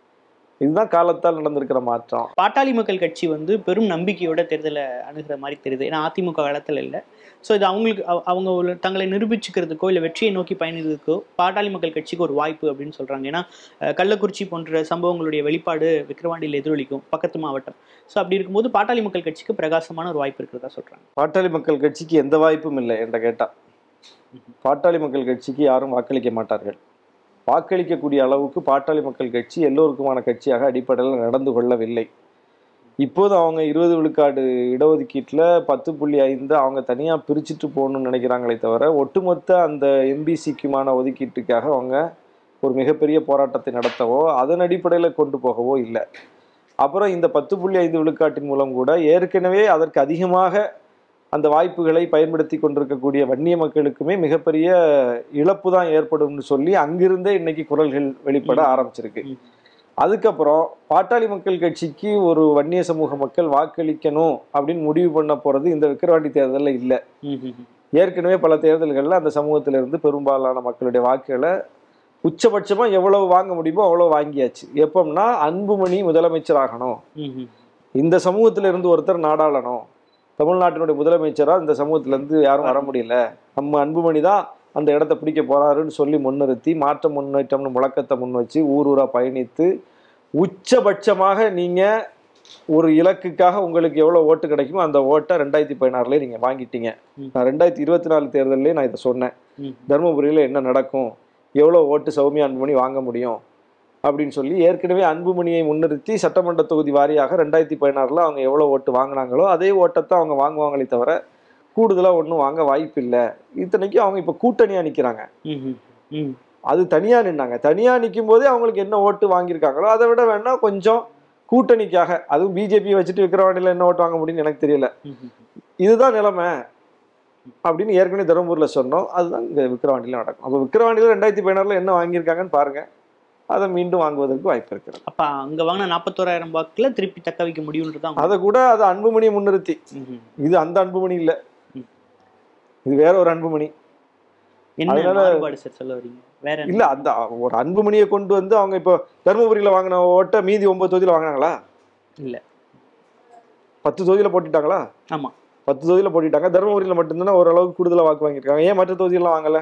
இதுதான் காலத்தால் நடந்திருக்கிற மாற்றம் பாட்டாளி மக்கள் கட்சி வந்து பெரும் நம்பிக்கையோட தேர்தலை அணுகிற மாதிரி தெரியுது ஏன்னா அதிமுக காலத்தில் இல்லை ஸோ இது அவங்களுக்கு அவ- அவங்க ஒரு தங்களை நிரூபிச்சுக்கிறதுக்கோ இல்லை வெற்றியை நோக்கி பயணிக்கிறதுக்கோ பாட்டாளி மக்கள் கட்சிக்கு ஒரு வாய்ப்பு அப்படின்னு சொல்றாங்க ஏன்னா அஹ், கள்ளக்குறிச்சி போன்ற சம்பவங்களுடைய வெளிப்பாடு விக்கிரவாண்டியில் எதிரொலிக்கும் பக்கத்து மாவட்டம் ஸோ அப்படி இருக்கும்போது பாட்டாளி மக்கள் கட்சிக்கு பிரகாசமான ஒரு வாய்ப்பு இருக்கிறதா சொல்றாங்க பாட்டாளி மக்கள் கட்சிக்கு எந்த வாய்ப்பும் இல்லை என்ற கேட்டா பாட்டாளி மக்கள் கட்சிக்கு யாரும் வாக்களிக்க மாட்டார்கள் வாக்களிக்கக்கூடிய அளவுக்கு பாட்டாளி மக்கள் கட்சி எல்லோருக்குமான கட்சியாக அடிப்படையில் நடந்து கொள்ளவில்லை இப்போது அவங்க இருபது விழுக்காடு இடஒதுக்கீட்டில் பத்து புள்ளி ஐந்து அவங்க தனியாக பிரிச்சுட்டு போகணும்னு நினைக்கிறாங்களே தவிர ஒட்டுமொத்த அந்த எம்பிசிக்குமான ஒதுக்கீட்டுக்காக அவங்க ஒரு மிகப்பெரிய போராட்டத்தை நடத்தவோ அதன் அடிப்படையில் கொண்டு போகவோ இல்லை அப்புறம் இந்த பத்து புள்ளி ஐந்து விழுக்காட்டின் மூலம் கூட ஏற்கனவே அதற்கு அதிகமாக அந்த வாய்ப்புகளை பயன்படுத்தி கொண்டிருக்கக்கூடிய வன்னிய மக்களுக்குமே மிகப்பெரிய இழப்பு தான் ஏற்படும்னு சொல்லி அங்கிருந்தே இன்னைக்கு குரல்கள் வெளிப்பட ம். ஆரம்பிச்சிருக்கு ம். அதுக்கப்புறம் பாட்டாளி மக்கள் கட்சிக்கு ஒரு வன்னிய சமூக மக்கள் வாக்களிக்கணும் அப்படின்னு முடிவு பண்ண போறது இந்த விக்கிரவாண்டி தேர்தலில் இல்லை ம், ம், ம். ஏற்கனவே பல தேர்தல்களில் அந்த சமூகத்திலிருந்து பெரும்பாலான மக்களுடைய வாக்குகளை உச்சபட்சமா எவ்வளவு வாங்க முடியுமோ அவ்வளவு வாங்கியாச்சு எப்போம்னா அன்புமணி முதலமைச்சர் ஆகணும் ம், ம். இந்த சமூகத்துல இருந்து ஒருத்தர் நாடாளணும் தமிழ்நாட்டினுடைய முதலமைச்சரா இந்த சமூகத்துல இருந்து யாரும் வர முடியல நம்ம அன்புமணி தான் அந்த இடத்த பிடிக்க போறாருன்னு சொல்லி முன்னிறுத்தி மாற்ற முன்னேற்றம்னு முழக்கத்தை முன் வச்சு ஊர் ஊரா பயணித்து உச்சபட்சமாக நீங்க ஒரு இலக்குக்காக உங்களுக்கு எவ்வளவு ஓட்டு கிடைக்குமோ அந்த ஓட்டை ரெண்டாயிரத்தி பதினாறுல நீங்க வாங்கிட்டீங்க ம். நான் ரெண்டாயிரத்தி இருபத்தி நாலு தேர்தல்லே நான் இதை சொன்னேன் ம். தருமபுரியில என்ன நடக்கும் எவ்வளோ ஓட்டு சௌமியா அன்புமணி வாங்க முடியும் அப்படின்னு சொல்லி ஏற்கனவே அன்புமணியை முன்னிறுத்தி சட்டமன்ற தொகுதி வாரியாக ரெண்டாயிரத்தி பதினாறில் அவங்க எவ்வளோ ஓட்டு வாங்கினாங்களோ அதே ஓட்டத்தை அவங்க வாங்குவாங்களே தவிர கூடுதலாக ஒன்றும் வாங்க வாய்ப்பு இல்லை இத்தனைக்கும் அவங்க இப்போ கூட்டணியாக நிற்கிறாங்க ம், ம். ம். அது தனியாக நின்னாங்க தனியாக நிற்கும் போதே அவங்களுக்கு என்ன ஓட்டு வாங்கியிருக்காங்களோ அதை விட வேணா கொஞ்சம் கூட்டணிக்காக அதுவும் பிஜேபி வச்சுட்டு விக்கிரவாண்டியில் என்ன ஓட்டு வாங்க முடியும்னு எனக்கு தெரியல ம், ம். இதுதான் நிலைமை அப்படின்னு ஏற்கனவே தருமபுரியில் சொன்னோம் அதுதான் இங்கே விக்கிரவாண்டியில் நடக்கும் அப்போ விக்கிரவாண்டியில் ரெண்டாயிரத்தி பதினாறில் என்ன வாங்கியிருக்காங்கன்னு பாருங்க அதை மீண்டும் வாங்குவதற்கு வாய்ப்பு இருக்கிறது அப்ப அங்க வாங்கின நாற்பத்தோராயிரம் வாக்குல திருப்பி தக்க வைக்க முடியும்ன்றதான் அதை கூட அது அன்புமணியை முன்னிறுத்தி ம், ம். இது அந்த அன்புமணி இல்லை இது வேற ஒரு அன்புமணி என்ன அதனால- மாறுபாடு சார் சொல்ல வரீங்க வேற என்ன? இல்ல அந்த ஒரு அன்புமணியை கொண்டு வந்து அவங்க இப்போ தருமபுரியில வாங்கின ஓட்டை மீதி ஒன்பது தொகுதியில வாங்கினாங்களா இல்ல பத்து தொகுதியில போட்டுட்டாங்களா ஆமா பத்து தொகுதியில போட்டிட்டாங்க தருமபுரியில மட்டும்தானே ஓரளவுக்கு கூடுதலா வாக்கு வாங்கியிருக்காங்க ஏன் மற்ற தொகுதியெல்லாம் வாங்கல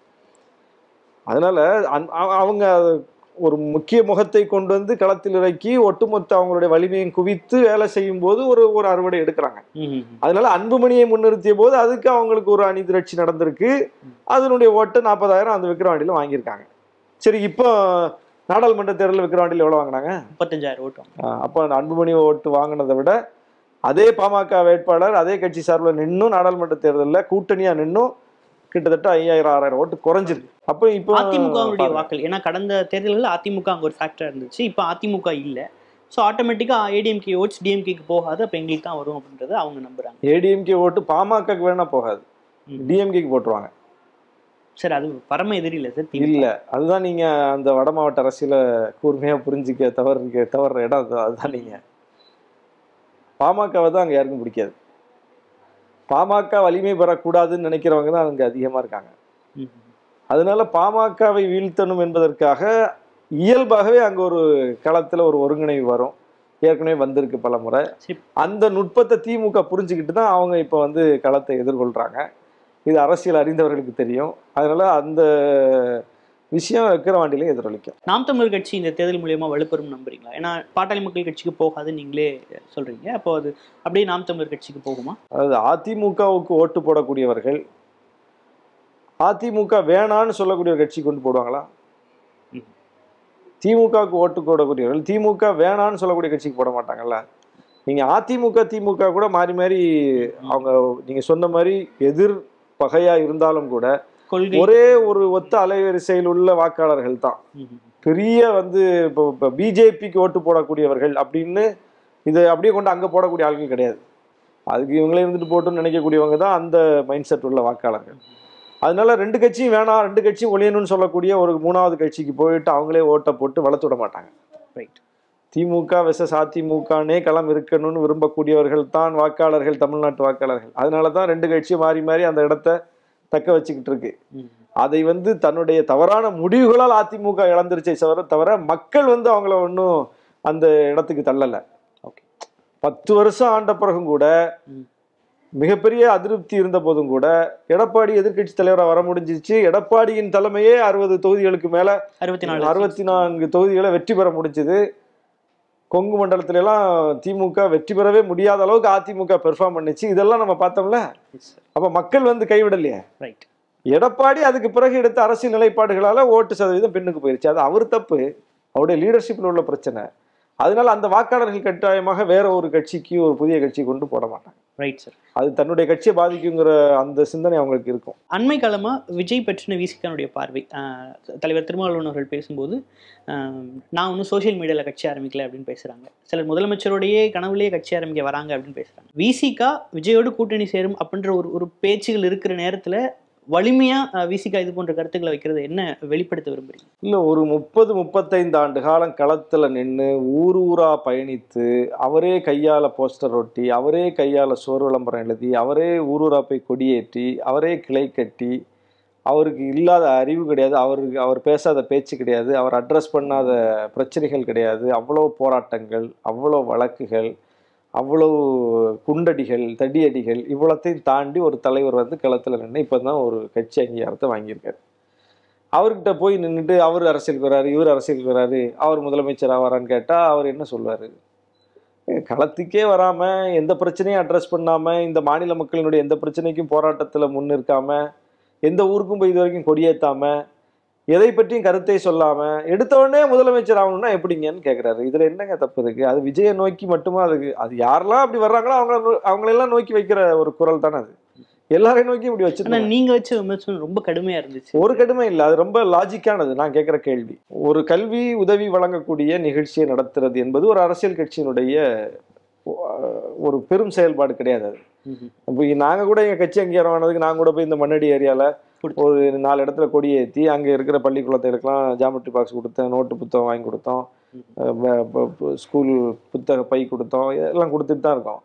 அதனால அந்- அவ- அவங்க ஒரு முக்கிய முகத்தை கொண்டு வந்து களத்தில் இறக்கி ஒட்டுமொத்த அவங்களுடைய வலிமையை குவித்து வேலை செய்யும் போது ஒரு ஒரு அறுவடை எடுக்கிறாங்க ம், ம், ம். அதனால அன்புமணியை முன்னிறுத்திய போது அதுக்கு அவங்களுக்கு ஒரு அணி திரட்சி நடந்திருக்கு அதனுடைய ஓட்டு நாற்பதாயிரம் அந்த விக்கிரவாண்டியில வாங்கியிருக்காங்க சரி இப்போ நாடாளுமன்ற தேர்தலில் விக்கிரவாண்டியில் எவ்வளோ வாங்கினாங்க முப்பத்தஞ்சாயிரம் ஓட்டம் ஆஹ் அப்போ அந்த அன்புமணி ஓட்டு வாங்கினதை விட அதே பாமக வேட்பாளர் அதே கட்சி சார்பில் நின்னும் நாடாளுமன்ற தேர்தலில் கூட்டணியா நின்னும் கிட்டத்தட்ட ஐயாயிரம் ஆறாயிரம் ஓட்டு குறைஞ்சிருக்கு அப்போ இப்போ அதிமுகவுடைய பாருங்க. வாக்கள் ஏன்னா கடந்த தேர்தலில் அதிமுக அங்க ஒரு ஃபேக்டரா இருந்துச்சு இப்போ அதிமுக இல்ல ஸோ ஆட்டோமேட்டிக்கா ஏடிஎம்கே ஓட்ஸ் டிஎம்கேக்கு போகாது அப்போ எங்களுக்கு தான் வரும் அப்படின்றத அவங்க நம்புறாங்க ஏடிஎம்கே ஓட்டு பாமகக்கு வேணா போகாது ம். டிஎம்கேக்கு போட்டுருவாங்க சார் அது பரம எதிரி இல்ல சார் திமுக. இல்ல அதுதான் நீங்க அந்த வட மாவட்ட அரசியல கூர்மையா புரிஞ்சுக்க தவறு தவறுற இடம் அது- அதுதான் நீங்க பாமகவை தான் அங்க யாருக்கும் பிடிக்காது பாமக வலிமை பெறக்கூடாதுன்னு நினைக்கிறவங்க தான் அங்க அதிகமா இருக்காங்க ம், ம். அதனால பாமகவை வீழ்த்தணும் என்பதற்காக இயல்பாகவே அங்க ஒரு களத்துல ஒரு ஒருங்கிணைவு வரும் ஏற்கனவே வந்திருக்கு பல முறை சரி அந்த நுட்பத்தை திமுக புரிஞ்சுக்கிட்டு தான் அவங்க இப்போ வந்து களத்தை எதிர்கொள்றாங்க இது அரசியல் அறிந்தவர்களுக்கு தெரியும் அதனால அந்த விஷயம் விக்கிரவாண்டியிலே எதிரொலிக்கும் நாம் தமிழர் கட்சி இந்த தேர்தல் மூலியமா வலுப்பெறும் நம்புறீங்களா ஏன்னா பாட்டாளி மக்கள் கட்சிக்கு போகாதுன்னு நீங்களே சொல்றீங்க அப்போ அது அப்படியே நாம் தமிழர் கட்சிக்கு போகுமா அதாவது அதிமுகவுக்கு ஓட்டு போடக்கூடியவர்கள் அதிமுக வேணான்னு சொல்லக்கூடிய ஒரு கட்சி கொண்டு போடுவாங்களா ம். திமுகவுக்கு ஓட்டு போடக்கூடியவர்கள் திமுக வேணான்னு சொல்லக்கூடிய கட்சிக்கு போட மாட்டாங்கல்ல நீங்க அதிமுக திமுக கூட மாறி மாறி அவங்க நீங்க சொன்ன மாதிரி எதிர் பகையா இருந்தாலும் கூட கொள்கை ஒரே ஒரு ஒத்த அலைவரிசையில் உள்ள வாக்காளர்கள் தான் ம், ம். பெரிய வந்து இப்போ இப்போ பிஜேபிக்கு ஓட்டு போடக்கூடியவர்கள் அப்படின்னு இதை அப்படியே கொண்டு அங்கே போடக்கூடிய ஆட்கள் கிடையாது அதுக்கு இவங்களே இருந்துட்டு போட்டுன்னு நினைக்கக்கூடியவங்க தான் அந்த மைண்ட் செட் உள்ள வாக்காளர்கள் அதனால ரெண்டு கட்சியும் வேணாம் ரெண்டு கட்சியும் ஒழியணும்னு சொல்லக்கூடிய ஒரு மூணாவது கட்சிக்கு போயிட்டு அவங்களே ஓட்டை போட்டு வளர்த்து விட மாட்டாங்க ரைட் திமுக வெசஸ் அதிமுகனே களம் இருக்கணும்னு விரும்பக்கூடியவர்கள் தான் வாக்காளர்கள் தமிழ்நாட்டு வாக்காளர்கள் அதனால தான் ரெண்டு கட்சியும் மாறி மாறி அந்த இடத்த தக்க வச்சுக்கிட்டு இருக்கு ம். அதை வந்து தன்னுடைய தவறான முடிவுகளால் அதிமுக இழந்துருச்சே தவிர தவிர மக்கள் வந்து அவங்கள ஒன்றும் அந்த இடத்துக்கு தள்ளலை ஓகே பத்து வருஷம் ஆண்ட பிறகும் கூட ம். மிகப்பெரிய அதிருப்தி இருந்த போதும் கூட எடப்பாடி எதிர்க்கட்சி தலைவராக வர முடிஞ்சிச்சு எடப்பாடியின் தலைமையே அறுபது தொகுதிகளுக்கு மேல அறுபத்தி நாலு அறுபத்தி நான்கு தொகுதிகளை வெற்றி பெற முடிஞ்சது கொங்கு மண்டலத்துல எல்லாம் திமுக வெற்றி பெறவே முடியாத அளவுக்கு அதிமுக பெர்ஃபார்ம் பண்ணுச்சு இதெல்லாம் நம்ம பார்த்தோம்ல அப்ப மக்கள் வந்து கைவிடலையே ரைட் எடப்பாடி அதுக்கு பிறகு எடுத்த அரசியல் நிலைப்பாடுகளால ஓட்டு சதவீதம் பின்னுக்கு போயிருச்சு அது அவர் தப்பு அவருடைய லீடர்ஷிப்ல உள்ள பிரச்சனை அதனால அந்த வாக்காளர்கள் கட்டாயமாக வேற ஒரு கட்சிக்கு ஒரு புதிய கட்சி கொண்டு போட மாட்டாங்க ரைட் சார் அது தன்னுடைய கட்சியை பாதிக்குங்கிற அந்த சிந்தனை அவங்களுக்கு இருக்கும் அண்மை காலமா விஜய் பற்றின விசிகானுடைய பார்வை ஆஹ் தலைவர் திருமாவளவன் அவர்கள் பேசும்போது ஆஹ் நான் ஒன்றும் சோஷியல் மீடியாவில் கட்சி ஆரம்பிக்கல அப்படின்னு பேசுறாங்க சிலர் முதலமைச்சரோடையே கனவுலேயே கட்சி ஆரம்பிக்க வராங்க அப்படின்னு பேசுறாங்க விசிகா விஜயோடு கூட்டணி சேரும் அப்படின்ற ஒரு ஒரு பேச்சுகள் இருக்கிற நேரத்துல வலிமையா ஆஹ் விசிகா இது போன்ற கருத்துக்களை வைக்கிறது என்ன வெளிப்படுத்த விரும்புறீங்க இல்ல ஒரு முப்பது முப்பத்தைந்து ஆண்டு காலம் களத்துல நின்று ஊர் ஊரா பயணித்து அவரே கையால போஸ்டர் ஒட்டி அவரே கையால சோறு விளம்பரம் எழுதி அவரே ஊர் ஊரா போய் கொடியேற்றி அவரே கிளை கட்டி அவருக்கு இல்லாத அறிவு கிடையாது அவருக்கு அவர் பேசாத பேச்சு கிடையாது அவர் அட்ரஸ் பண்ணாத பிரச்சனைகள் கிடையாது அவ்வளோ போராட்டங்கள் அவ்வளோ வழக்குகள் அவ்வளோ குண்டடிகள் தடியடிகள் இவ்வளத்தையும் தாண்டி ஒரு தலைவர் வந்து களத்தில் நின்று இப்போ தான் ஒரு கட்சி அங்கீகாரத்தை வாங்கியிருக்காரு அவர்கிட்ட போய் நின்றுட்டு அவர் அரசியலுக்கு வராரு இவர் அரசியலுக்கு வராரு அவர் முதலமைச்சர் ஆவாரான்னு கேட்டால் அவர் என்ன சொல்வார் களத்துக்கே வராமல் எந்த பிரச்சனையும் அட்ரஸ் பண்ணாமல் இந்த மாநில மக்களினுடைய எந்த பிரச்சனைக்கும் போராட்டத்தில் முன் நிற்காம எந்த ஊருக்கும் போய் இது வரைக்கும் கொடியேற்றாம எதை பற்றியும் கருத்தை சொல்லாம எடுத்த உடனே முதலமைச்சர் ஆகணும்னா எப்படிங்கன்னு கேட்குறாரு இதுல என்னங்க தப்பு இருக்கு அது விஜயை நோக்கி மட்டுமா அதுக்கு அது யாரெல்லாம் அப்படி வர்றாங்களோ அவங்கள நோ- அவங்களெல்லாம் நோக்கி வைக்கிற ஒரு குரல் தானே அது எல்லாரையும் நோக்கி இப்படி ஆனா வச்சிருந்தாங்க நீங்க வச்ச விமர்சனம் ரொம்ப கடுமையா இருந்துச்சு ஒரு கடுமை இல்லை அது ரொம்ப லாஜிக்கானது நான் கேட்குற கேள்வி ஒரு கல்வி உதவி வழங்கக்கூடிய நிகழ்ச்சியை நடத்துறது என்பது ஒரு அரசியல் கட்சியினுடைய அஹ், ஒரு பெரும் செயல்பாடு கிடையாது அது ம்ஹும். இப்போ நாங்கள் கூட எங்கள் கட்சி அங்கீகாரம் ஆனதுக்கு நாங்கள் கூட போய் இந்த மண்ணடி ஏரியாவில் கொடுத்தோம். ஒரு நாலு இடத்துல கொடி ஏற்றி அங்கே இருக்கிற பள்ளி குழந்தைகளுக்கெல்லாம் ஜாமெட்ரி பாக்ஸ் கொடுத்தேன் நோட்டு புத்தகம் வாங்கி கொடுத்தோம் அஹ் ப- ப- ப- ஸ்கூல் புத்தக பை கொடுத்தோம் எல்லாம் கொடுத்துட்டு தான் இருக்கோம்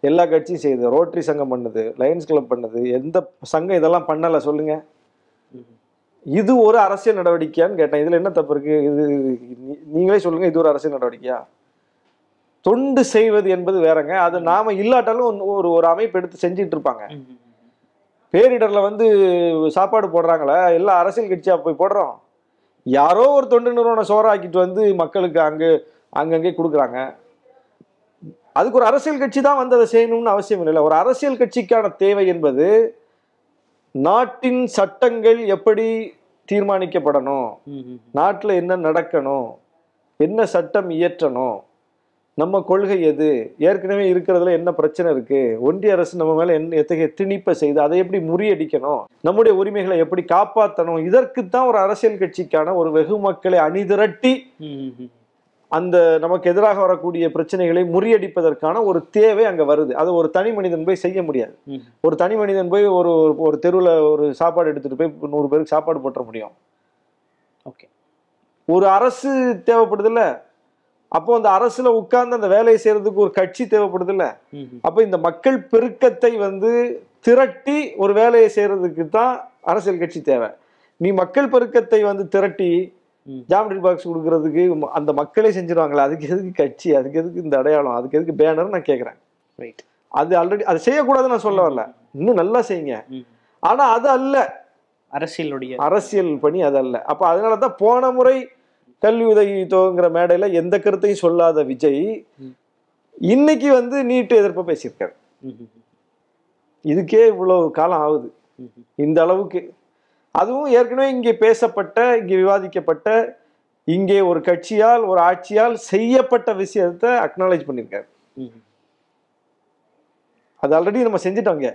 எல்லா கட்சியும் செய்யுது ரோட்டரி சங்கம் பண்ணுது லயன்ஸ் கிளப் பண்ணுது எந்த சங்கம் இதெல்லாம் பண்ணல சொல்லுங்க இது ஒரு அரசியல் நடவடிக்கையான்னு கேட்டேன் இதுல என்ன தப்பு இருக்கு இது நீ- நீங்களே சொல்லுங்க இது ஒரு அரசியல் நடவடிக்கையா தொண்டு செய்வது என்பது வேறங்க அது நாம இல்லாட்டாலும் ஒன்னு- ஒரு ஒரு அமைப்பு எடுத்து செஞ்சுட்டு இருப்பாங்க பேரிடர்ல வந்து சாப்பாடு போடுறாங்களே எல்லா அரசியல் கட்சியா போய் போடுறோம் யாரோ ஒரு தொண்டு நிறுவனம் சோறாக்கிட்டு வந்து மக்களுக்கு அங்கே அங்கங்கே கொடுக்குறாங்க அதுக்கு ஒரு அரசியல் கட்சி தான் வந்து அதை செய்யணும்னு அவசியம் இல்லை ஒரு அரசியல் கட்சிக்கான தேவை என்பது நாட்டின் சட்டங்கள் எப்படி தீர்மானிக்கப்படணும் நாட்டில் என்ன நடக்கணும் என்ன சட்டம் இயற்றணும் நம்ம கொள்கை எது ஏற்கனவே இருக்கிறதுல என்ன பிரச்சனை இருக்கு ஒன்றிய அரசு நம்ம மேல என்ன எத்தகைய திணிப்பை செய்து அதை எப்படி முறியடிக்கணும் நம்முடைய உரிமைகளை எப்படி காப்பாற்றணும் இதற்குத்தான் ஒரு அரசியல் கட்சிக்கான ஒரு வெகு மக்களை அணிதிரட்டி அந்த நமக்கு எதிராக வரக்கூடிய பிரச்சனைகளை முறியடிப்பதற்கான ஒரு தேவை அங்க வருது அது ஒரு தனி மனிதன் போய் செய்ய முடியாது ம். ஒரு தனி மனிதன் போய் ஒரு ஒரு- ஒரு தெருவில் ஒரு சாப்பாடு எடுத்துட்டு போய் நூறு பேருக்கு சாப்பாடு போட்டுற முடியும் ஓகே ஒரு அரசு தேவைப்படுதுல்ல அப்போ அந்த அரசுல உட்கார்ந்து அந்த வேலையை செய்யறதுக்கு ஒரு கட்சி தேவைப்படுதுல்ல அப்ப இந்த மக்கள் பெருக்கத்தை வந்து திரட்டி ஒரு வேலையை செய்யறதுக்கு தான் அரசியல் கட்சி தேவை நீ மக்கள் பெருக்கத்தை வந்து திரட்டி ம். ஜாமெட்ரி பாக்ஸ் கொடுக்கறதுக்கு ம- அந்த மக்களே செஞ்சிருவாங்களா அதுக்கு எதுக்கு கட்சி அதுக்கு எதுக்கு இந்த அடையாளம் அதுக்கு எதுக்கு பேனர் நான் கேட்குறேன் ரைட் அது ஆல்ரெடி அது செய்யக்கூடாதுன்னு நான் சொல்ல வரல இன்னும் நல்லா செய்யுங்க ஆனா அது அல்ல அரசியலுடைய அரசியல் பணி அது அல்ல அப்ப அதனால தான் போன முறை கல்வி உதவி தொகுங்கிற மேடையில எந்த கருத்தையும் சொல்லாத விஜய் ம். இன்னைக்கு வந்து நீட்டு எதிர்ப்பை பேசியிருக்காரு இதுக்கே இவ்வளவு காலம் ஆகுது இந்த அளவுக்கு அதுவும் ஏற்கனவே இங்கே பேசப்பட்ட இங்கே விவாதிக்கப்பட்ட இங்கே ஒரு கட்சியால் ஒரு ஆட்சியால் செய்யப்பட்ட விஷயத்தை அக்னாலேஜ் பண்ணியிருக்காரு அது ஆல்ரெடி நம்ம செஞ்சுட்டோங்க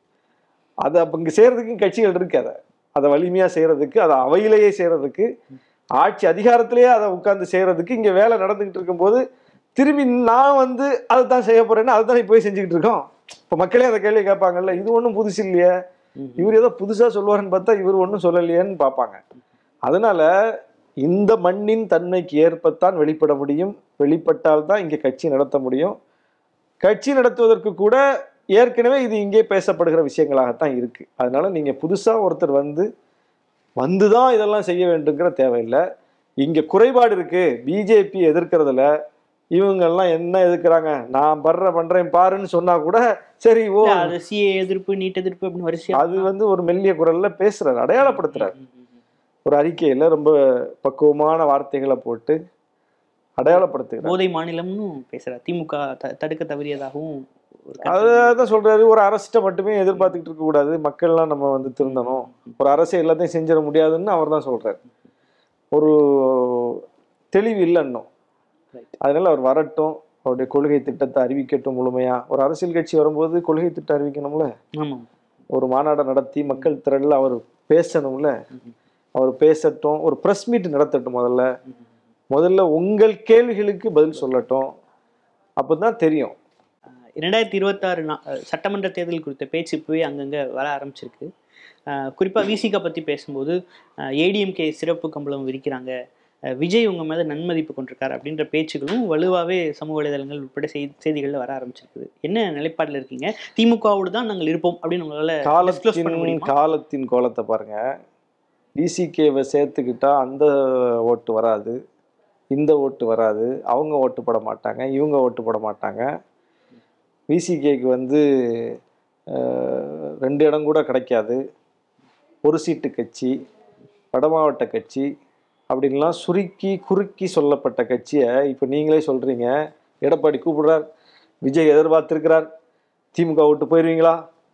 அதை அப்போ இங்கே செய்யறதுக்கு கட்சிகள் இருக்கு அதை அதை வலிமையாக செய்யறதுக்கு அதை அவையிலேயே செய்யறதுக்கு ஆட்சி அதிகாரத்திலேயே அதை உட்கார்ந்து செய்யறதுக்கு இங்கே வேலை நடந்துகிட்டு இருக்கும்போது திரும்பி நான் வந்து அதை தான் செய்ய போறேன்னு அதை தான் போய் செஞ்சுக்கிட்டு இருக்கோம் இப்போ மக்களே அந்த கேள்வி கேட்பாங்கல்ல இது ஒன்றும் புதுசு இல்லையே இவர் ஏதோ புதுசாக சொல்லுவாருன்னு பார்த்தா இவர் ஒன்றும் சொல்லலையேன்னு பார்ப்பாங்க அதனால இந்த மண்ணின் தன்மைக்கு ஏற்பத்தான் வெளிப்பட முடியும் வெளிப்பட்டால் தான் இங்கே கட்சி நடத்த முடியும் கட்சி நடத்துவதற்கு கூட ஏற்கனவே இது இங்கே பேசப்படுகிற விஷயங்களாகத்தான் இருக்கு அதனால நீங்க புதுசா ஒருத்தர் வந்து வந்து தான் இதெல்லாம் செய்ய வேண்டுங்கிற தேவையில்லை இங்க குறைபாடு இருக்கு பிஜேபி எதிர்க்கிறதுல இவங்கெல்லாம் என்ன எதிர்க்கிறாங்க நான் பண்ற பண்றேன் பாருன்னு சொன்னா கூட சரி ஓ இல்ல, அது சிஏ எதிர்ப்பு நீட் எதிர்ப்பு அப்படின்னு வரிசையா அது வந்து ஒரு மெல்லிய குரல்ல பேசுறாரு அடையாளப்படுத்துறாரு ஒரு அறிக்கையில ரொம்ப பக்குவமான வார்த்தைகளை போட்டு அடையாளப்படுத்துகிறார் போதை மாநிலம்னு பேசுறாரு திமுக த- தடுக்க தவறியதாகவும் ஒரு கருத்து அதான் சொல்றாரு ஒரு அரசிட்ட மட்டுமே எதிர்பார்த்துக்கிட்டு இருக்க கூடாது மக்கள்லாம் நம்ம வந்து திருந்தணும் ஒரு அரசு எல்லாத்தையும் செஞ்சிட முடியாதுன்னு அவர் தான் சொல்றாரு ஒரு தெளிவு இல்லை இன்னும் Right. அதனால அவர் வரட்டும் அவருடைய கொள்கை திட்டத்தை அறிவிக்கட்டும் முழுமையா ஒரு அரசியல் கட்சி வரும்போது கொள்கை திட்டம் அறிவிக்கணும்ல ஆமாம் ஒரு மாநாடை நடத்தி மக்கள் திரள்ல அவர் பேசணும்ல அவர் பேசட்டும் ஒரு ப்ரெஸ் மீட் நடத்தட்டும் முதல்ல முதல்ல உங்கள் கேள்விகளுக்கு பதில் சொல்லட்டும் அப்பதான் தெரியும் அஹ் இரண்டாயிரத்தி இருபத்தாறு நா- அஹ் சட்டமன்ற தேர்தல் குறித்த பேச்சு இப்போவே அங்கங்கே வர ஆரம்பிச்சிருக்கு அஹ் குறிப்பா விசிகா பத்தி பேசும்போது ஏடிஎம்கே சிறப்பு கம்பளம் விரிக்கிறாங்க அஹ் விஜய் உங்க மேல நன்மதிப்பு கொண்டிருக்காரு அப்படின்ற பேச்சுகளும் வலுவாவே சமூக வலைதளங்கள் உட்பட செய்தி செய்திகள்ல வர ஆரம்பிச்சிருக்குது என்ன நிலைப்பாடுல இருக்கீங்க திமுகவோடு தான் நாங்கள் இருப்போம் அப்படின்னு உங்களால disclose பண்ண காலத்தின் முடியுமா காலத்தின் கோலத்தை பாருங்க பிசிகேவை சேர்த்துக்கிட்டா அந்த ஓட்டு வராது இந்த ஓட்டு வராது அவங்க ஓட்டு போட மாட்டாங்க இவங்க ஓட்டு போட மாட்டாங்க விசிகேக்கு வந்து அஹ், ரெண்டு இடம் கூட கிடைக்காது ஒரு சீட்டு கட்சி வடமாவட்ட கட்சி அப்படின்லாம் சுருக்கி குறுக்கி சொல்லப்பட்ட கட்சியை இப்போ நீங்களே சொல்றீங்க எடப்பாடி கூப்பிடுறார் விஜய் எதிர்பார்த்திருக்கிறார் திமுக விட்டு போயிருவீங்களா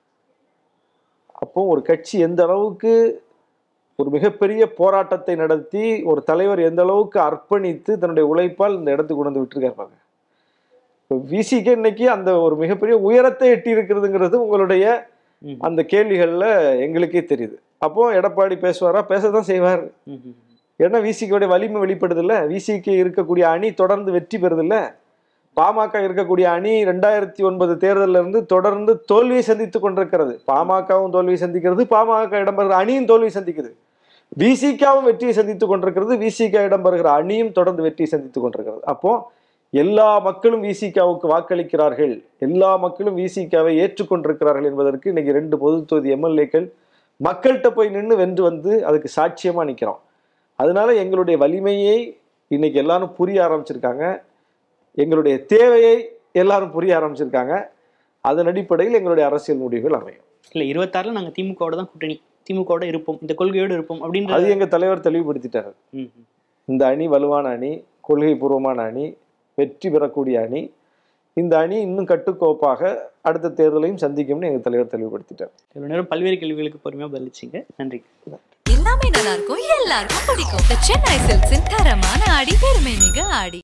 அப்போ ஒரு கட்சி எந்த அளவுக்கு ஒரு மிகப்பெரிய போராட்டத்தை நடத்தி ஒரு தலைவர் எந்த அளவுக்கு அர்ப்பணித்து தன்னுடைய உழைப்பால் இந்த இடத்துக்கு கொண்டு வந்து விட்டுருக்காரு பாருங்க இப்போ விசிக்கு இன்னைக்கு அந்த ஒரு மிகப்பெரிய உயரத்தை எட்டி இருக்கிறதுங்கிறது உங்களுடைய ம். அந்த கேள்விகள்ல எங்களுக்கே தெரியுது அப்போ எடப்பாடி பேசுவாரா பேசதான் செய்வார் ம், ம், ஏன்னா விசிகோடைய வலிமை வெளிப்படுது இல்ல விசிக்கு இருக்கக்கூடிய அணி தொடர்ந்து வெற்றி பெறுது இல்ல பாமக இருக்கக்கூடிய அணி ரெண்டாயிரத்தி ஒன்பது தேர்தல்ல இருந்து தொடர்ந்து தோல்வியை சந்தித்துக் கொண்டிருக்கிறது பாமகவும் தோல்வியை சந்திக்கிறது பாமக இடம்பெறுகிற அணியும் தோல்வியை சந்திக்குது விசிகாவும் வெற்றியை சந்தித்துக் கொண்டிருக்கிறது விசிக இடம்பெறுகிற அணியும் தொடர்ந்து வெற்றியை சந்தித்துக் கொண்டிருக்கிறது அப்போ எல்லா மக்களும் விசிகாவுக்கு வாக்களிக்கிறார்கள் எல்லா மக்களும் விசிகாவை ஏற்றுக்கொண்டிருக்கிறார்கள் என்பதற்கு இன்னைக்கு ரெண்டு பொது தொகுதி எம்எல்ஏக்கள் மக்கள்கிட்ட போய் நின்று வென்று வந்து அதுக்கு சாட்சியமா நிக்கிறோம் அதனால எங்களுடைய வலிமையை இன்னைக்கு எல்லாரும் புரிய ஆரம்பிச்சிருக்காங்க எங்களுடைய தேவையை எல்லாரும் புரிய ஆரம்பிச்சிருக்காங்க அதன் அடிப்படையில் எங்களுடைய அரசியல் முடிவுகள் அமையும் இல்லை இருபத்தாறுல நாங்கள் திமுகவோட தான் கூட்டணி திமுகவோட இருப்போம் இந்த கொள்கையோடு இருப்போம் அது அப்படின்றது எங்க தலைவர் தெளிவுபடுத்திட்டார் ம், ம். இந்த அணி வலுவான அணி கொள்கை பூர்வமான அணி வெற்றி பெறக்கூடிய அணி இந்த அணி இன்னும் கட்டுக்கோப்பாக அடுத்த தேர்தலையும் சந்திக்கும்னு எங்க தலைவர் தெளிவுபடுத்திட்டார் இவ்வளவு நேரம் பல்வேறு கேள்விகளுக்கு பொறுமையாக பதிலளிச்சிங்க நன்றி எல்லாமே நல்லா இருக்கும் எல்லாருக்கும் பிடிக்கும் The சென்னை சில்க்ஸின் தரமான ஆடி பெருமை மிக ஆடி